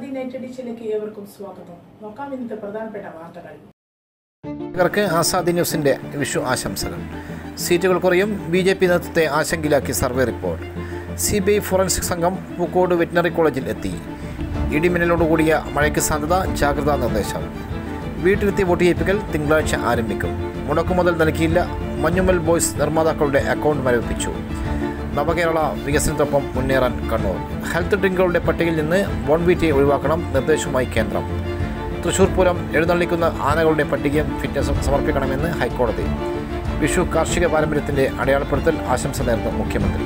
Azadi night എഡിഷനിലേക്ക് ഏവർക്കും സ്വാഗതം നോക്കാം ഇന്നത്തെ പ്രധാനപ്പെട്ട വാർത്തകൾ ഇവർക്ക് ആസാദി ന്യൂസിന്റെ വിഷു ആശംസകൾ സീറ്റുകൾ കുറയും ബി ജെ പി നേതൃത്വത്തെ ആശങ്കയിലാക്കി survey report C B I forensic സംഘം പൂക്കോട് വെറ്റിനറി കോളേജിൽ എത്തി ഇടിമിന്നലോടുകൂടിയ മഴയ്ക്ക് സാധ്യത ജാഗ്രതാ നിർദ്ദേശം വീട്ടിലെത്തി വോട്ട് ചെയ്യിപ്പിക്കൽ തിങ്കളാഴ്ച ആരംഭിക്കും മുടക്കുമുതൽ നൽകിയില്ല മഞ്ഞുമൽ ബോയ്സ് നിർമ്മാതാക്കളുടെ അക്കൗണ്ട് മരവിപ്പിച്ചു നവകേരള വികസനത്തിനൊപ്പം മുന്നേറാൻ കണ്ണൂർ ഹെൽത്ത് ഡ്രിങ്കുകളുടെ പട്ടികയിൽ നിന്ന് ബോൺവീറ്റയെ ഒഴിവാക്കണം നിർദ്ദേശവുമായി കേന്ദ്രം തൃശൂർ പൂരം എഴുന്നള്ളിക്കുന്ന ആനകളുടെ പട്ടികയും ഫിറ്റ്നസും സമർപ്പിക്കണമെന്ന് ഹൈക്കോടതി വിഷു കാർഷിക പാരമ്പര്യത്തിന്റെ അടയാളപ്പെടുത്തൽ ആശംസ നേർന്ന മുഖ്യമന്ത്രി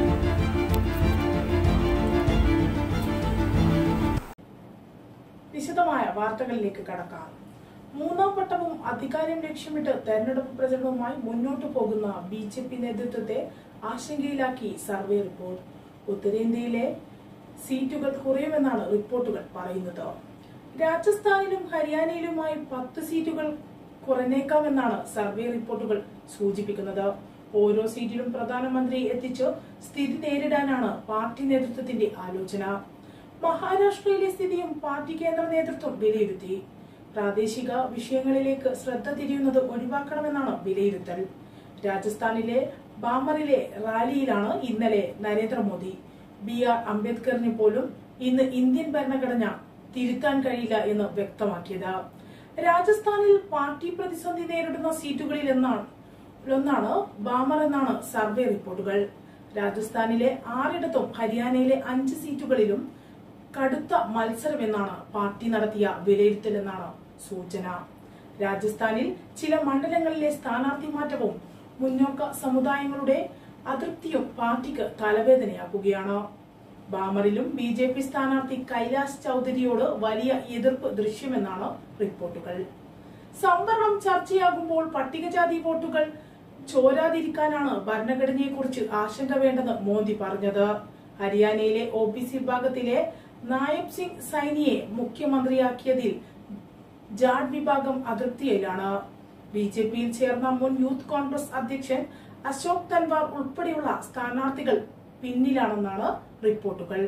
വിശദമായ വാർത്തകളിലേക്ക് കടക്കാം മൂന്നാം വട്ടവും അധികാരം ലക്ഷ്യമിട്ട് തെരഞ്ഞെടുപ്പ് പ്രചരണവുമായി മുന്നോട്ടു പോകുന്ന ബി ജെ പി നേതൃത്വത്തെ ആശങ്കയിലാക്കി സർവേ റിപ്പോർട്ട് ഉത്തരേന്ത്യയിലെ സീറ്റുകൾ കുറയുമെന്നാണ് റിപ്പോർട്ടുകൾ പറയുന്നത് രാജസ്ഥാനിലും ഹരിയാനയിലുമായി പത്ത് സീറ്റുകൾ കുറഞ്ഞേക്കാമെന്നാണ് സർവേ റിപ്പോർട്ടുകൾ സൂചിപ്പിക്കുന്നത് ഓരോ സീറ്റിലും പ്രധാനമന്ത്രി എത്തിച്ച് സ്ഥിതി നേരിടാനാണ് പാർട്ടി നേതൃത്വത്തിന്റെ ആലോചന മഹാരാഷ്ട്രയിലെ സ്ഥിതിയും പാർട്ടി കേന്ദ്ര നേതൃത്വം വിലയിരുത്തി പ്രാദേശിക വിഷയങ്ങളിലേക്ക് ശ്രദ്ധ തിരിയുന്നത് ഒഴിവാക്കണമെന്നാണ് വിലയിരുത്തൽ രാജസ്ഥാനിലെ ബാമറിലെ റാലിയിലാണ് ഇന്നലെ നരേന്ദ്രമോദി ബി ആർ അംബേദ്കറിനെ പോലും ഇന്ന് ഇന്ത്യൻ ഭരണഘടന തിരുത്താൻ കഴിയില്ല എന്ന് വ്യക്തമാക്കിയത് രാജസ്ഥാനിൽ പാർട്ടി പ്രതിസന്ധി നേരിടുന്ന സീറ്റുകളിൽ എന്നാണ് ഒന്നാണ് ബാമർ എന്നാണ് സർവേ റിപ്പോർട്ടുകൾ രാജസ്ഥാനിലെ ആറിടത്തും ഹരിയാനയിലെ അഞ്ച് സീറ്റുകളിലും കടുത്ത മത്സരമെന്നാണ് പാർട്ടി നടത്തിയ വിലയിരുത്തലെന്നാണ് സൂചന രാജസ്ഥാനിൽ ചില മണ്ഡലങ്ങളിലെ സ്ഥാനാർത്ഥി മാറ്റവും മുന്നോക്ക സമുദായങ്ങളുടെ അതൃപ്തിയും പാർട്ടിക്ക് തലവേദനയാക്കുകയാണ് ബാമറിലും ബി ജെ പി സ്ഥാനാർത്ഥി കൈലാസ് ചൌധരിയോട് വലിയ എതിർപ്പ് ദൃശ്യമെന്നാണ് റിപ്പോർട്ടുകൾ സംവരണം ചർച്ചയാകുമ്പോൾ പട്ടികജാതി വോട്ടുകൾ ചോരാതിരിക്കാനാണ് ഭരണഘടനയെക്കുറിച്ച് ആശങ്ക വേണ്ടെന്ന് മോദി പറഞ്ഞത് ഹരിയാനയിലെ ഒ ബി സി വിഭാഗത്തിലെ നായബ് സിംഗ് സൈനിയെ മുഖ്യമന്ത്രിയാക്കിയതിൽ ജാഡ് വിഭാഗം അതൃപ്തിയിലാണ് ബി ജെ പിയിൽ ചേർന്ന മുൻ യൂത്ത് കോൺഗ്രസ് അധ്യക്ഷൻ അശോക് തൻവാർ ഉൾപ്പെടെയുള്ള സ്ഥാനാർത്ഥികൾ പിന്നിലാണെന്നാണ് റിപ്പോർട്ടുകൾ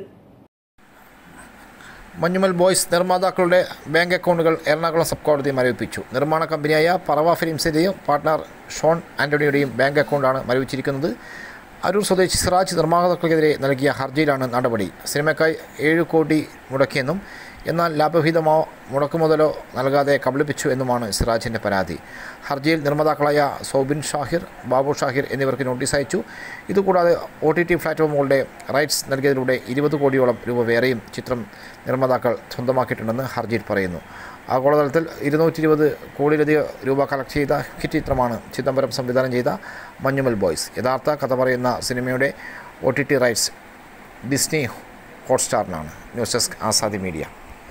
മഞ്ഞുമൽ ബോയ്സ് നിർമ്മാതാക്കളുടെ ബാങ്ക് അക്കൗണ്ടുകൾ എറണാകുളം സബ് കോടതി മരവിപ്പിച്ചു നിർമ്മാണ കമ്പനിയായ പറവ ഫിലിംസിൻ്റെയും പാർട്ട്ണർ ഷോൺ ആന്റണിയുടെയും ബാങ്ക് അക്കൗണ്ടാണ് മരവിച്ചിരിക്കുന്നത് അരൂർ സ്വദേശി സിറാജ് നിർമ്മാതാക്കൾക്കെതിരെ നൽകിയ ഹർജിയിലാണ് നടപടി സിനിമയ്ക്കായി ഏഴ് കോടി മുടക്കിയെന്നും എന്നാൽ ലാഭവിഹിതമോ മുടക്കുമുതലോ നൽകാതെ കബളിപ്പിച്ചു എന്നുമാണ് സിറാജിൻ്റെ പരാതി ഹർജിയിൽ നിർമ്മാതാക്കളായ സൗബിൻ ഷാഹിർ ബാബു ഷാഹിർ എന്നിവർക്ക് നോട്ടീസ് അയച്ചു ഇതുകൂടാതെ ഒ ടി ടി പ്ലാറ്റ്ഫോമുകളുടെ റൈറ്റ്സ് നൽകിയതിലൂടെ ഇരുപത് കോടിയോളം രൂപ വേറെയും ചിത്രം നിർമ്മാതാക്കൾ സ്വന്തമാക്കിയിട്ടുണ്ടെന്ന് ഹർജിയിൽ പറയുന്നു ആഗോളതലത്തിൽ ഇരുന്നൂറ്റി ഇരുപത് കോടിയിലധികം രൂപ കളക്ട് ചെയ്ത ഹിറ്റ് ചിത്രമാണ് ചിദംബരം സംവിധാനം ചെയ്ത മഞ്ഞുമൽ ബോയ്സ് യഥാർത്ഥ കഥ പറയുന്ന സിനിമയുടെ O T T rights Disney ഹോട്ട്സ്റ്റാറിനാണ് ന്യൂസ് ഡെസ്ക് ആസാദി മീഡിയ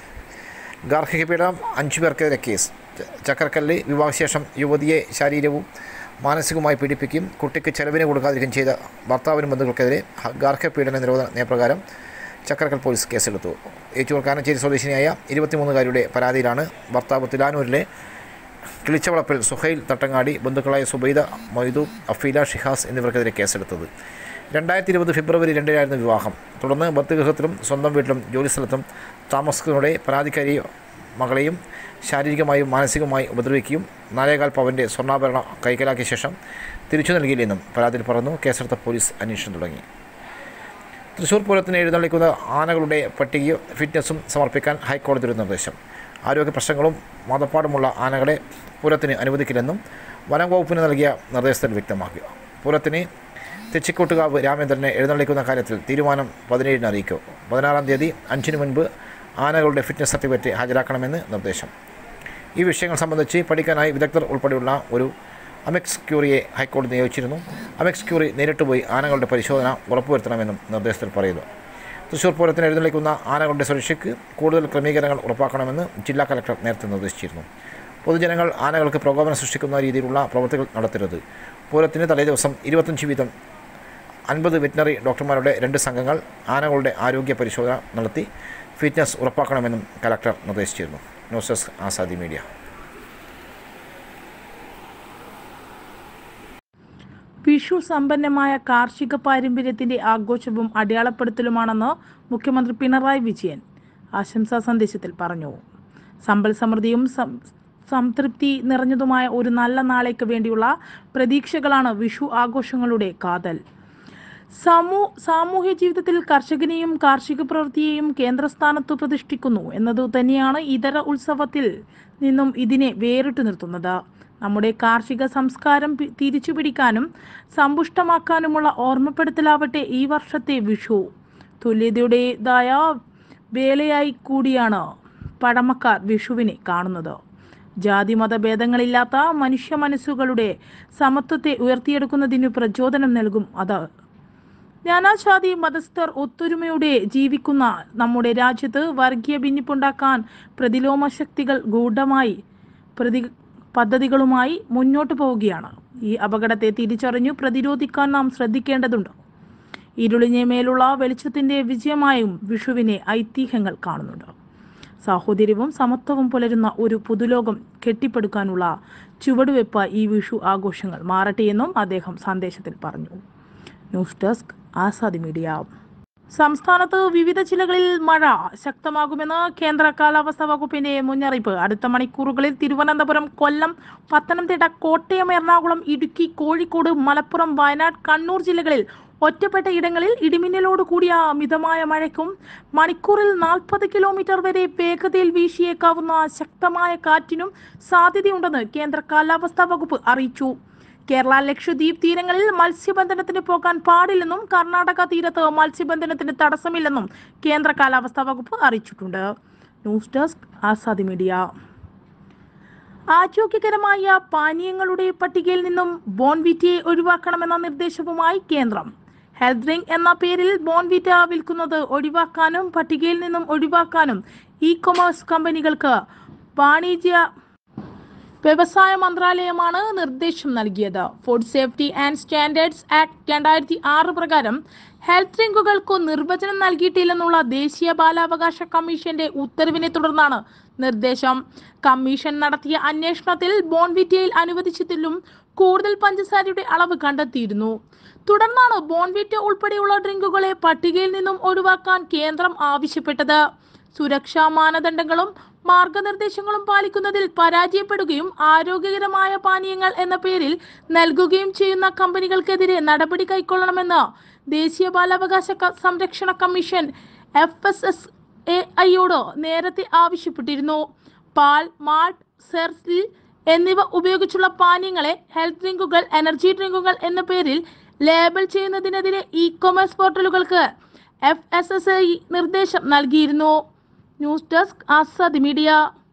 ഗാർഹിക പീഡനം അഞ്ചു പേർക്കെതിരെ കേസ് ച- ചക്കരക്കല്ല് വിവാഹശേഷം യുവതിയെ ശാരീരവും മാനസികവുമായി പീഡിപ്പിക്കുകയും കുട്ടിക്ക് ചെലവിന് കൊടുക്കാതിരിക്കുകയും ചെയ്ത ഭർത്താവിനും ബന്ധുക്കൾക്കെതിരെ ഹ- ഗാർഹിക പീഡന നിരോധന നിയമപ്രകാരം ചക്കരക്കൽ പോലീസ് കേസെടുത്തു ഏച്ചൂർ കാനച്ചേരി സ്വദേശിനിയായ ഇരുപത്തിമൂന്നുകാരിയുടെ പരാതിയിലാണ് ഭർത്താവ് തുലാനൂരിലെ കിളിച്ചവളപ്പിൽ സുഹൈൽ തട്ടങ്ങാടി ബന്ധുക്കളായ സുബൈദ മൊയ്തു അഫീല ഷിഹാസ് എന്നിവർക്കെതിരെ കേസെടുത്തത് രണ്ടായിരത്തി ഇരുപത് ഫെബ്രുവരി രണ്ടിനായിരുന്നു വിവാഹം തുടർന്ന് ഭർത്തൃഗൃഹത്തിലും സ്വന്തം വീട്ടിലും ജോലിസ്ഥലത്തും താമസിക്കുന്നതോടെ പരാതിക്കാരി മകളെയും ശാരീരികമായും മാനസികമായും ഉപദ്രവിക്കുകയും നാലേകാൽ പവൻ്റെ സ്വർണ്ണാഭരണ കൈക്കലാക്കിയ ശേഷം തിരിച്ചു നൽകിയില്ലെന്നും പരാതിയിൽ പറഞ്ഞു കേസെടുത്ത പോലീസ് അന്വേഷണം തുടങ്ങി തൃശൂർ പൂരത്തിന് എഴുന്നള്ളിക്കുന്ന ആനകളുടെ പട്ടികയും ഫിറ്റ്നസും സമർപ്പിക്കാൻ ഹൈക്കോടതിയുടെ നിർദ്ദേശം ആരോഗ്യ പ്രശ്നങ്ങളും മതപ്പാടുമുള്ള ആനകളെ പൂരത്തിന് അനുവദിക്കില്ലെന്നും വനം വകുപ്പിന് നൽകിയ നിർദ്ദേശത്തിൽ വ്യക്തമാക്കി പൂരത്തിന് തെച്ചിക്കോട്ടുകാവ് രാമേന്ദ്രനെ എഴുന്നള്ളിക്കുന്ന കാര്യത്തിൽ തീരുമാനം പതിനേഴിന് അറിയിക്കും പതിനാറാം തീയതി അഞ്ചിന് മുൻപ് ആനകളുടെ ഫിറ്റ്നസ് സർട്ടിഫിക്കറ്റ് ഹാജരാക്കണമെന്ന് നിർദ്ദേശം ഈ വിഷയങ്ങൾ സംബന്ധിച്ച് പഠിക്കാനായി വിദഗ്ധർ ഉൾപ്പെടെയുള്ള ഒരു അമെക്സ് ക്യൂറിയെ ഹൈക്കോടതി നിയോഗിച്ചിരുന്നു അമെക്സ് ക്യൂറി നേരിട്ട് പോയി ആനകളുടെ പരിശോധന ഉറപ്പുവരുത്തണമെന്നും നിർദ്ദേശത്തിൽ പറയുന്നു തൃശൂർ പൂരത്തിന് എഴുന്നള്ളിക്കുന്ന ആനകളുടെ സുരക്ഷയ്ക്ക് കൂടുതൽ ക്രമീകരണങ്ങൾ ഉറപ്പാക്കണമെന്ന് ജില്ലാ കലക്ടർ നേരത്തെ നിർദ്ദേശിച്ചിരുന്നു പൊതുജനങ്ങൾ ആനകൾക്ക് പ്രകോപനം സൃഷ്ടിക്കുന്ന രീതിയിലുള്ള പ്രവൃത്തികൾ നടത്തരുത് പൂരത്തിന് തലേദിവസം ഇരുപത്തഞ്ച് വീതം അൻപത് വെറ്റിനറി ഡോക്ടർമാരുടെ രണ്ട് സംഘങ്ങൾ ആനകളുടെ ആരോഗ്യ പരിശോധന നടത്തി ഫിറ്റ്നസ് ഉറപ്പാക്കണമെന്നും കലക്ടർ നിർദ്ദേശിച്ചിരുന്നു news desk Azadi media Vishu സമ്പന്നമായ കാർഷിക പാരമ്പര്യത്തിന്റെ ആഘോഷവും അടയാളപ്പെടുത്തലുമാണെന്ന് മുഖ്യമന്ത്രി പിണറായി വിജയൻ ആശംസാ സന്ദേശത്തിൽ പറഞ്ഞു സമ്പൽ സമൃദ്ധിയും സം- സംതൃപ്തി നിറഞ്ഞതുമായ ഒരു നല്ല നാളേക്ക് വേണ്ടിയുള്ള പ്രതീക്ഷകളാണ് വിഷു ആഘോഷങ്ങളുടെ കാതൽ സമൂ സാമൂഹ്യ ജീവിതത്തിൽ കർഷകനെയും കാർഷിക പ്രവൃത്തിയെയും കേന്ദ്രസ്ഥാനത്ത് പ്രതിഷ്ഠിക്കുന്നു എന്നത് തന്നെയാണ് ഇതര ഉത്സവത്തിൽ നിന്നും ഇതിനെ വേറിട്ടു നിർത്തുന്നത് നമ്മുടെ കാർഷിക സംസ്കാരം പി- തിരിച്ചുപിടിക്കാനും സമ്പുഷ്ടമാക്കാനുമുള്ള ഓർമ്മപ്പെടുത്തലാവട്ടെ ഈ വർഷത്തെ വിഷു തുല്യതയുടേതായ വേലയായി കൂടിയാണ് പഴമക്കാർ വിഷുവിനെ കാണുന്നത് ജാതി മതഭേദങ്ങളില്ലാത്ത മനുഷ്യ മനസ്സുകളുടെ സമത്വത്തെ ഉയർത്തിയെടുക്കുന്നതിന് പ്രചോദനം നൽകും അത് നാനാജാതി മതസ്ഥർ ഒത്തൊരുമയോടെ ജീവിക്കുന്ന നമ്മുടെ രാജ്യത്ത് വർഗീയ ഭിന്നിപ്പുണ്ടാക്കാൻ പ്രതിലോമ ശക്തികൾ ഗൂഢമായി പ്രതി പദ്ധതികളുമായി മുന്നോട്ട് പോവുകയാണ് ഈ അപകടത്തെ തിരിച്ചറിഞ്ഞു പ്രതിരോധിക്കാൻ നാം ശ്രദ്ധിക്കേണ്ടതുണ്ട് ഇരുളിനെ മേലുള്ള വെളിച്ചത്തിന്റെ വിജയമായും വിഷുവിനെ ഐതിഹ്യങ്ങൾ കാണുന്നുണ്ട് സാഹോദര്യവും സമത്വവും പുലരുന്ന ഒരു പുതുലോകം കെട്ടിപ്പടുക്കാനുള്ള ചുവടുവെപ്പ് ഈ വിഷു ആഘോഷങ്ങൾ മാറട്ടെയെന്നും അദ്ദേഹം സന്ദേശത്തിൽ പറഞ്ഞു ന്യൂസ് ഡെസ്ക് ആസാദി മീഡിയ സംസ്ഥാനത്ത് വിവിധ ജില്ലകളിൽ മഴ ശക്തമാകുമെന്ന് കേന്ദ്ര കാലാവസ്ഥാ വകുപ്പിന്റെ മുന്നറിയിപ്പ് അടുത്ത മണിക്കൂറുകളിൽ തിരുവനന്തപുരം കൊല്ലം പത്തനംതിട്ട കോട്ടയം എറണാകുളം ഇടുക്കി കോഴിക്കോട് മലപ്പുറം വയനാട് കണ്ണൂർ ജില്ലകളിൽ ഒറ്റപ്പെട്ട ഇടങ്ങളിൽ ഇടിമിന്നലോട് കൂടിയ മിതമായ മഴയ്ക്കും മണിക്കൂറിൽ നാൽപ്പത് കിലോമീറ്റർ വരെ വേഗതയിൽ വീശിയേക്കാവുന്ന ശക്തമായ കാറ്റിനും സാധ്യതയുണ്ടെന്ന് കേന്ദ്ര കാലാവസ്ഥാ വകുപ്പ് അറിയിച്ചു കേരള ലക്ഷദ്വീപ് തീരങ്ങളിൽ മത്സ്യബന്ധനത്തിന് പോകാൻ പാടില്ലെന്നും കർണാടക തീരത്ത് മത്സ്യബന്ധനത്തിന് തടസ്സമില്ലെന്നും കേന്ദ്ര കാലാവസ്ഥാ വകുപ്പ് അറിയിച്ചിട്ടുണ്ട് ന്യൂസ് ഡെസ്ക് ആസാദി മീഡിയ ആരോഗ്യകരമായ പാനീയങ്ങളുടെ പട്ടികയിൽ നിന്നും ബോൺവിറ്റയെ ഒഴിവാക്കണമെന്ന നിർദ്ദേശവുമായി കേന്ദ്രം ഹെൽത്ത് ഡ്രിങ്ക് എന്ന പേരിൽ ബോൺവിറ്റ വിൽക്കുന്നത് ഒഴിവാക്കാനും പട്ടികയിൽ നിന്നും ഒഴിവാക്കാനും ഇ കൊമേഴ്സ് കമ്പനികൾക്ക് വാണിജ്യ വ്യവസായ മന്ത്രാലയമാണ് നിർദ്ദേശം നൽകിയത് food safety and standards act രണ്ടായിരത്തി ആറ് പ്രകാരം ഹെൽത്ത് ഡ്രിങ്കുകൾക്കു നിർവചനം നൽകിയിട്ടില്ലെന്നുള്ള ദേശീയ ബാലാവകാശ കമ്മീഷന്റെ ഉത്തരവിനെ തുടർന്നാണ് നിർദ്ദേശം കമ്മീഷൻ നടത്തിയ അന്വേഷണത്തിൽ ബോൺവിറ്റയിൽ അനുവദിച്ചതിലും കൂടുതൽ പഞ്ചസാരയുടെ അളവ് കണ്ടെത്തിയിരുന്നു തുടർന്നാണ് ബോൺവിറ്റ ഉൾപ്പെടെയുള്ള ഡ്രിങ്കുകളെ പട്ടികയിൽ നിന്നും ഒഴിവാക്കാൻ കേന്ദ്രം ആവശ്യപ്പെട്ടത് സുരക്ഷാ മാനദണ്ഡങ്ങളും മാർഗനിർദ്ദേശങ്ങളും പാലിക്കുന്നതിൽ പരാജയപ്പെടുകയും ആരോഗ്യകരമായ പാനീയങ്ങൾ എന്ന പേരിൽ നൽകുകയും ചെയ്യുന്ന കമ്പനികൾക്കെതിരെ നടപടി കൈക്കൊള്ളണമെന്ന് ദേശീയ ബാലാവകാശ ക- സംരക്ഷണ commission F S S A ഐയോട് നേരത്തെ ആവശ്യപ്പെട്ടിരുന്നു പാൽ മാൾട്ട് സെർസിൽ എന്നിവ ഉപയോഗിച്ചുള്ള പാനീയങ്ങളെ ഹെൽത്ത് ഡ്രിങ്കുകൾ എനർജി ഡ്രിങ്കുകൾ എന്ന പേരിൽ ലേബൽ ചെയ്യുന്നതിനെതിരെ ഇ കൊമേഴ്സ് പോർട്ടലുകൾക്ക് എഫ് എസ് എസ് ഐ നിർദ്ദേശം നൽകിയിരുന്നു news desk Azad media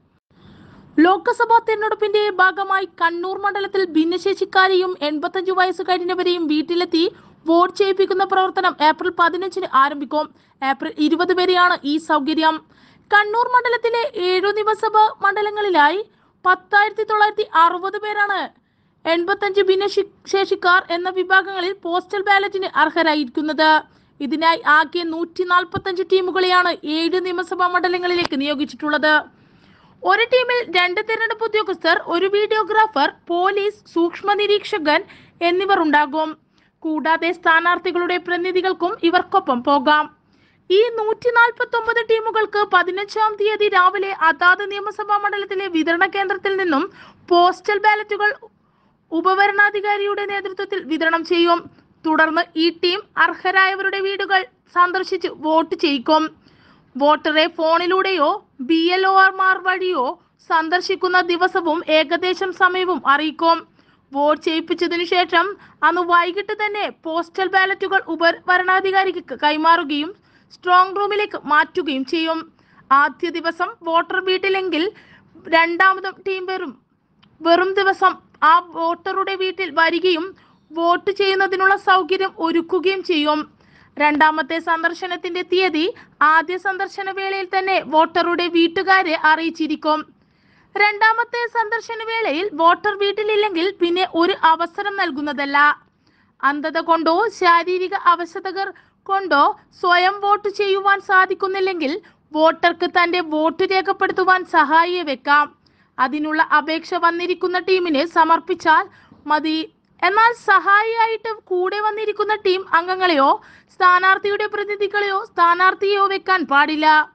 Lok Sabha തെരഞ്ഞെടുപ്പിന്റെ ഭാഗമായി കണ്ണൂർ മണ്ഡലത്തിൽ ഭിന്നശേഷിക്കാരെയും എൺപത്തഞ്ച് വയസ്സ് കഴിഞ്ഞവരെയും വീട്ടിലെത്തി വോട്ട് ചെയ്യിപ്പിക്കുന്ന പ്രവർത്തനം ഏപ്രിൽ പതിനഞ്ചിന് ആരംഭിക്കും ഏപ്രിൽ ഇരുപത് വരെയാണ് ഈ സൗകര്യം കണ്ണൂർ മണ്ഡലത്തിലെ ഏഴു നിയമസഭാ മണ്ഡലങ്ങളിലായി പത്തായിരത്തി തൊള്ളായിരത്തി അറുപത് പേരാണ് എൺപത്തഞ്ച് ഭിന്നശേഷിക്കാർ എന്ന വിഭാഗങ്ങളിൽ പോസ്റ്റൽ ബാലറ്റിന് അർഹരായിരിക്കുന്നത് ഇതിനായി ആകെ നൂറ്റി നാൽപ്പത്തഞ്ച് ടീമുകളെയാണ് ഏഴ് നിയമസഭാ മണ്ഡലങ്ങളിലേക്ക് നിയോഗിച്ചിട്ടുള്ളത് ഒരു ടീമിൽ രണ്ട് തിരഞ്ഞെടുപ്പ് ഉദ്യോഗസ്ഥർ ഒരു വീഡിയോഗ്രാഫർ പോലീസ് സൂക്ഷ്മ നിരീക്ഷകൻ എന്നിവർ ഉണ്ടാകും കൂടാതെ സ്ഥാനാർത്ഥികളുടെ പ്രതിനിധികൾക്കും ഇവർക്കൊപ്പം പോകാം ഈ നൂറ്റി നാൽപ്പത്തി ഒമ്പത് ടീമുകൾക്ക് പതിനഞ്ചാം തീയതി രാവിലെ അതാത് നിയമസഭാ മണ്ഡലത്തിലെ വിതരണ കേന്ദ്രത്തിൽ നിന്നും പോസ്റ്റൽ ബാലറ്റുകൾ ഉപവരണാധികാരിയുടെ നേതൃത്വത്തിൽ വിതരണം ചെയ്യും തുടർന്ന് ഈ ടീം അർഹരായവരുടെ വീടുകൾ സന്ദർശിച്ച് വോട്ട് ചെയ്യിക്കും വോട്ടറെ ഫോണിലൂടെയോ ബി എൽ ഒ ആർമാർ വഴിയോ സന്ദർശിക്കുന്ന ദിവസവും ഏകദേശം സമയവും അറിയിക്കും വോട്ട് ചെയ്യിപ്പിച്ചതിനു ശേഷം അന്ന് വൈകിട്ട് തന്നെ പോസ്റ്റൽ ബാലറ്റുകൾ ഉപഭരണാധികാരിക്ക് കൈമാറുകയും സ്ട്രോങ് റൂമിലേക്ക് മാറ്റുകയും ചെയ്യും ആദ്യ ദിവസം വോട്ടർ വീട്ടിലെങ്കിൽ രണ്ടാമതും ടീം വരും വെറും ദിവസം ആ വോട്ടറുടെ വീട്ടിൽ വരികയും വോട്ട് ചെയ്യുന്നതിനുള്ള സൗകര്യം ഒരുക്കുകയും ചെയ്യും രണ്ടാമത്തെ സന്ദർശനത്തിന്റെ തീയതി ആദ്യ സന്ദർശന വേളയിൽ തന്നെ വോട്ടറുടെ വീട്ടുകാരെ അറിയിച്ചിരിക്കും രണ്ടാമത്തെ സന്ദർശന വേളയിൽ വോട്ടർ വീട്ടിലില്ലെങ്കിൽ പിന്നെ ഒരു അവസരം നൽകുന്നതല്ല അന്ധത കൊണ്ടോ ശാരീരിക അവശതകൾ കൊണ്ടോ സ്വയം വോട്ട് ചെയ്യുവാൻ സാധിക്കുന്നില്ലെങ്കിൽ വോട്ടർക്ക് തന്റെ വോട്ട് രേഖപ്പെടുത്തുവാൻ സഹായിയെ വെക്കാം അതിനുള്ള അപേക്ഷ വന്നിരിക്കുന്ന ടീമിന് സമർപ്പിച്ചാൽ മതി എന്നാൽ സഹായിയായിട്ട് കൂടെ വന്നിരിക്കുന്ന ടീം അംഗങ്ങളെയോ സ്ഥാനാർത്ഥിയുടെ പ്രതിനിധികളെയോ സ്ഥാനാർത്ഥിയെയോ വെക്കാൻ പാടില്ല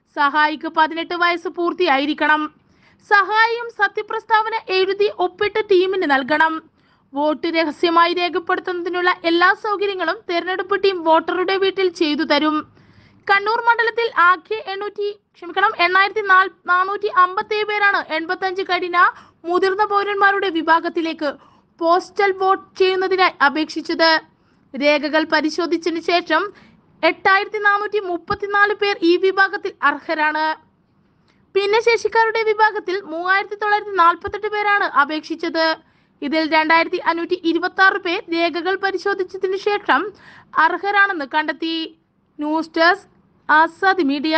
സഹായിക്ക് പതിനെട്ട് വയസ്സ് പൂർത്തിയായിരിക്കണം സഹായിയും സത്യപ്രസ്താവന എഴുതി ഒപ്പിട്ട് ടീമിന് നൽകണം വോട്ട് രഹസ്യമായി രേഖപ്പെടുത്തുന്നതിനുള്ള എല്ലാ സൗകര്യങ്ങളും തെരഞ്ഞെടുപ്പ് ടീം വോട്ടറുടെ വീട്ടിൽ ചെയ്തു തരും കണ്ണൂർ മണ്ഡലത്തിൽ ആകെ എണ്ണൂറ്റി ക്ഷമിക്കണം എണ്ണായിരത്തി നാനൂറ്റി അമ്പത്തി ഏഴ് പേരാണ് എൺപത്തഞ്ച് കഴിഞ്ഞ മുതിർന്ന പൗരന്മാരുടെ വിഭാഗത്തിലേക്ക് പോസ്റ്റൽ വോട്ട് ചെയ്യുന്നതിനായി അപേക്ഷിച്ചത് രേഖകൾ പരിശോധിച്ചതിന് ശേഷം എട്ടായിരത്തി നാനൂറ്റി മുപ്പത്തിനാല് പേർ ഈ വിഭാഗത്തിൽ അർഹരാണ് ഭിന്നശേഷിക്കാരുടെ വിഭാഗത്തിൽ മൂവായിരത്തി തൊള്ളായിരത്തി നാൽപ്പത്തെട്ട് പേരാണ് അപേക്ഷിച്ചത് ഇതിൽ രണ്ടായിരത്തി അഞ്ഞൂറ്റി ഇരുപത്തി ആറ് പേർ രേഖകൾ പരിശോധിച്ചതിനു ശേഷം അർഹരാണെന്ന് കണ്ടെത്തി ന്യൂസ് ഡെസ്ക് ആസാദ് മീഡിയ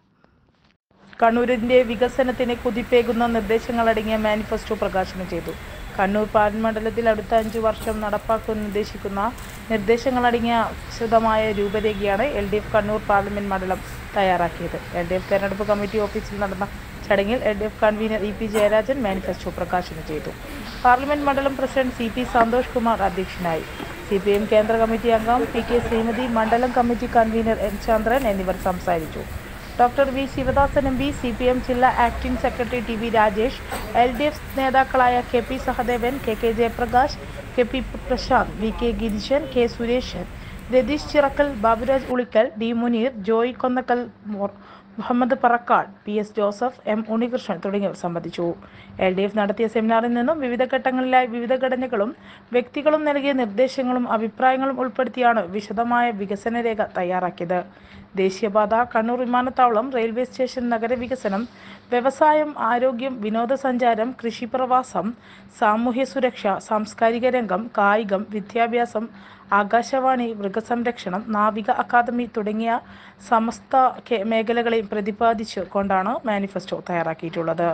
കണ്ണൂരിന്റെ വികസനത്തിന് കുതിപ്പേകുന്ന നിർദ്ദേശങ്ങളടങ്ങിയ മാനിഫെസ്റ്റോ പ്രകാശനം ചെയ്തു കണ്ണൂർ പാർലമെന്റ് മണ്ഡലത്തിൽ അടുത്ത അഞ്ചു വർഷം നടപ്പാക്കാൻ നിർദ്ദേശിക്കുന്ന നിർദ്ദേശങ്ങളടങ്ങിയ വിശദമായ രൂപരേഖയാണ് L D F Kannur parliament മണ്ഡലം തയ്യാറാക്കിയത് എൽ ഡി എഫ് തെരഞ്ഞെടുപ്പ് കമ്മിറ്റി ഓഫീസിൽ നടന്ന ചടങ്ങിൽ L D F convener E P Jayarajan manifesto പ്രകാശനം ചെയ്തു പാർലമെന്റ് മണ്ഡലം president C P Santhosh Kumar അധ്യക്ഷനായി സി പി എം കേന്ദ്ര കമ്മിറ്റി അംഗം പി കെ ശ്രീമതി മണ്ഡലം കമ്മിറ്റി കൺവീനർ എൻ ചന്ദ്രൻ എന്നിവർ സംസാരിച്ചു doctor V Sivadasan M P C P M ജില്ലാ acting secretary T V Rajesh L D F നേതാക്കളായ K P Sahadevan K K Jayaprakash K P Prasanth V K Girishan K Sureshan Ratheesh Chirakkal Baburaj Ulikkal D Muneer Joy Konnakkal മൊ- Muhammad Parakkad P S Joseph M Unnikrishnan തുടങ്ങിയവർ സംബന്ധിച്ചു L D F നടത്തിയ സെമിനാറിൽ നിന്നും വിവിധ ഘട്ടങ്ങളിലായി വിവിധ ഘടനകളും വ്യക്തികളും നൽകിയ നിർദ്ദേശങ്ങളും അഭിപ്രായങ്ങളും ഉൾപ്പെടുത്തിയാണ് വിശദമായ വികസന രേഖ തയ്യാറാക്കിയത് ദേശീയപാത കണ്ണൂർ വിമാനത്താവളം റെയിൽവേ സ്റ്റേഷൻ നഗരവികസനം വ്യവസായം ആരോഗ്യം വിനോദസഞ്ചാരം കൃഷിപ്രവാസം സാമൂഹ്യ സുരക്ഷ സാംസ്കാരിക രംഗം കായികം വിദ്യാഭ്യാസം ആകാശവാണി മൃഗസംരക്ഷണം നാവിക അക്കാദമി തുടങ്ങിയ സമസ്ത കെ- മേഖലകളെയും പ്രതിപാദിച്ചു കൊണ്ടാണ് മാനിഫെസ്റ്റോ തയ്യാറാക്കിയിട്ടുള്ളത്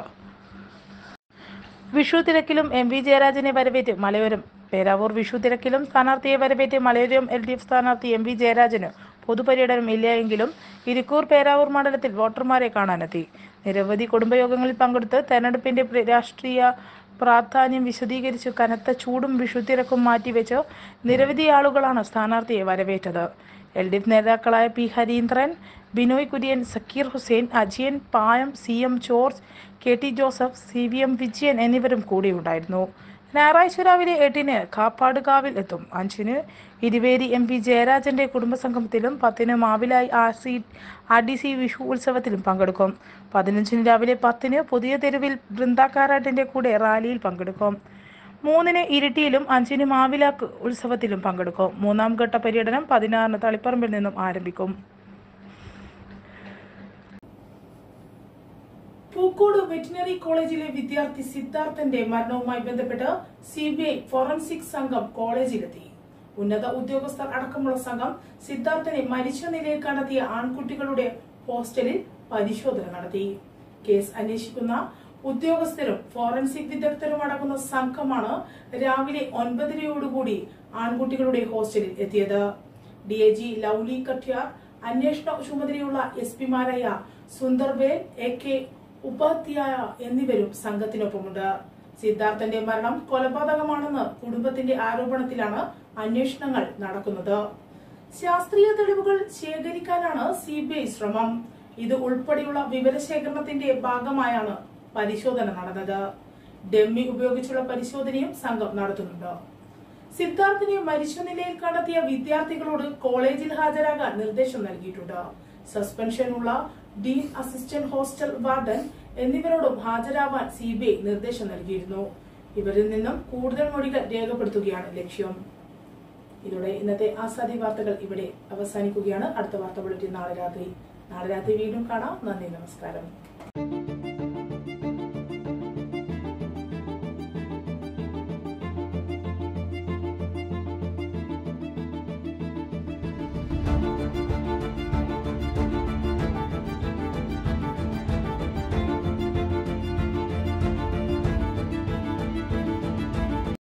വിഷു തിരക്കിലും എം വി ജയരാജനെ വരവേറ്റ് മലയോരം പേരാവൂർ വിഷു തിരക്കിലും സ്ഥാനാർത്ഥിയെ വരവേറ്റ് മലയോരം എൽ ഡി എഫ് സ്ഥാനാർത്ഥി എം വി ജയരാജന് പൊതുപര്യടനം ഇല്ല എങ്കിലും ഇരിക്കൂർ പേരാവൂർ മണ്ഡലത്തിൽ വോട്ടർമാരെ കാണാനെത്തി നിരവധി കുടുംബയോഗങ്ങളിൽ പങ്കെടുത്ത് തെരഞ്ഞെടുപ്പിന്റെ പ്ര- രാഷ്ട്രീയ പ്രാധാന്യം വിശദീകരിച്ച് കനത്ത ചൂടും വിഷുത്തിരക്കും മാറ്റിവെച്ച് നിരവധി ആളുകളാണ് സ്ഥാനാർത്ഥിയെ വരവേറ്റത് എൽ ഡി എഫ് നേതാക്കളായ P Hareendran Binoy Kurian Sakeer Hussain Ajayan Payam C M George K T Joseph C V M Vijayan എന്നിവരും കൂടിയുണ്ടായിരുന്നു ഞായറാഴ്ച രാവിലെ എട്ടിന് കാപ്പാട് കാവിൽ എത്തും അഞ്ചിന് ഇരുവേരി എം പി ജയരാജന്റെ കുടുംബസംഗമത്തിലും പത്തിന് Mavilayi R C R D C Vishu ഉത്സവത്തിലും പങ്കെടുക്കും പതിനഞ്ചിന് രാവിലെ പത്തിന് പുതിയ തെരുവിൽ ബൃന്ദാക്കാരാട്ടിന്റെ കൂടെ റാലിയിൽ പങ്കെടുക്കും മൂന്നിന് ഇരിട്ടിയിലും അഞ്ചിന് മാവിലാക്ക് ഉത്സവത്തിലും പങ്കെടുക്കും മൂന്നാം ഘട്ട പര്യടനം പതിനാറിന് തളിപ്പറമ്പിൽ നിന്നും ആരംഭിക്കും പൂക്കോട് വെറ്റിനറി കോളേജിലെ വിദ്യാർത്ഥി സിദ്ധാർത്ഥന്റെ മരണവുമായി ബന്ധപ്പെട്ട് സി ബി ഐ ഫോറൻസിക് സംഘം കോളേജിലെത്തി ഉന്നത ഉദ്യോഗസ്ഥർ അടക്കമുള്ള സംഘം സിദ്ധാർത്ഥനെ മരിച്ച നിലയിൽ കണ്ടെത്തിയ ആൺകുട്ടികളുടെ ഹോസ്റ്റലിൽ പരിശോധന നടത്തി കേസ് അന്വേഷിക്കുന്ന ഉദ്യോഗസ്ഥരും ഫോറൻസിക് വിദഗ്ധരും അടങ്ങുന്ന സംഘമാണ് രാവിലെ ഒൻപതരയോടുകൂടി ആൺകുട്ടികളുടെ ഹോസ്റ്റലിൽ എത്തിയത് D I G Lovely Katyar അന്വേഷണ ചുമതലയുള്ള എസ് പിമാരായ സുന്ദർവേൽ എ കെ ഉപാധ്യായ എന്നിവരും സംഘത്തിനൊപ്പമുണ്ട് സിദ്ധാർത്ഥന്റെ മരണം കൊലപാതകമാണെന്ന് കുടുംബത്തിന്റെ ആരോപണത്തിലാണ് അന്വേഷണങ്ങൾ നടക്കുന്നത് ശാസ്ത്രീയ തെളിവുകൾ ശേഖരിക്കാനാണ് സി ബി ഐ ശ്രമം ഇത് ഉൾപ്പെടെയുള്ള വിവരശേഖരണത്തിന്റെ ഭാഗമായാണ് പരിശോധന നടന്നത് ഡെമ്മി ഉപയോഗിച്ചുള്ള പരിശോധനയും സംഘം നടത്തുന്നുണ്ട് സിദ്ധാർത്ഥിനെ മരിച്ച നിലയിൽ കണ്ടെത്തിയ വിദ്യാർത്ഥികളോട് കോളേജിൽ ഹാജരാകാൻ നിർദ്ദേശം നൽകിയിട്ടുണ്ട് സസ്പെൻഷനുള്ള ഡീൻ അസിസ്റ്റന്റ് ഹോസ്റ്റൽ വാർഡൻ എന്നിവരോടും ഹാജരാവാൻ സി ബി ഐ നിർദ്ദേശം നൽകിയിരുന്നു ഇവരിൽ നിന്നും കൂടുതൽ മൊഴികൾ രേഖപ്പെടുത്തുകയാണ് ലക്ഷ്യം ഇതോടെ ഇന്നത്തെ ആസാദി വാർത്തകൾ ഇവിടെ അവസാനിക്കുകയാണ് അടുത്ത വാർത്ത ബുള്ളറ്റിൻ നാളെ രാത്രി നാളെ രാത്രി വീണ്ടും കാണാം നന്ദി നമസ്കാരം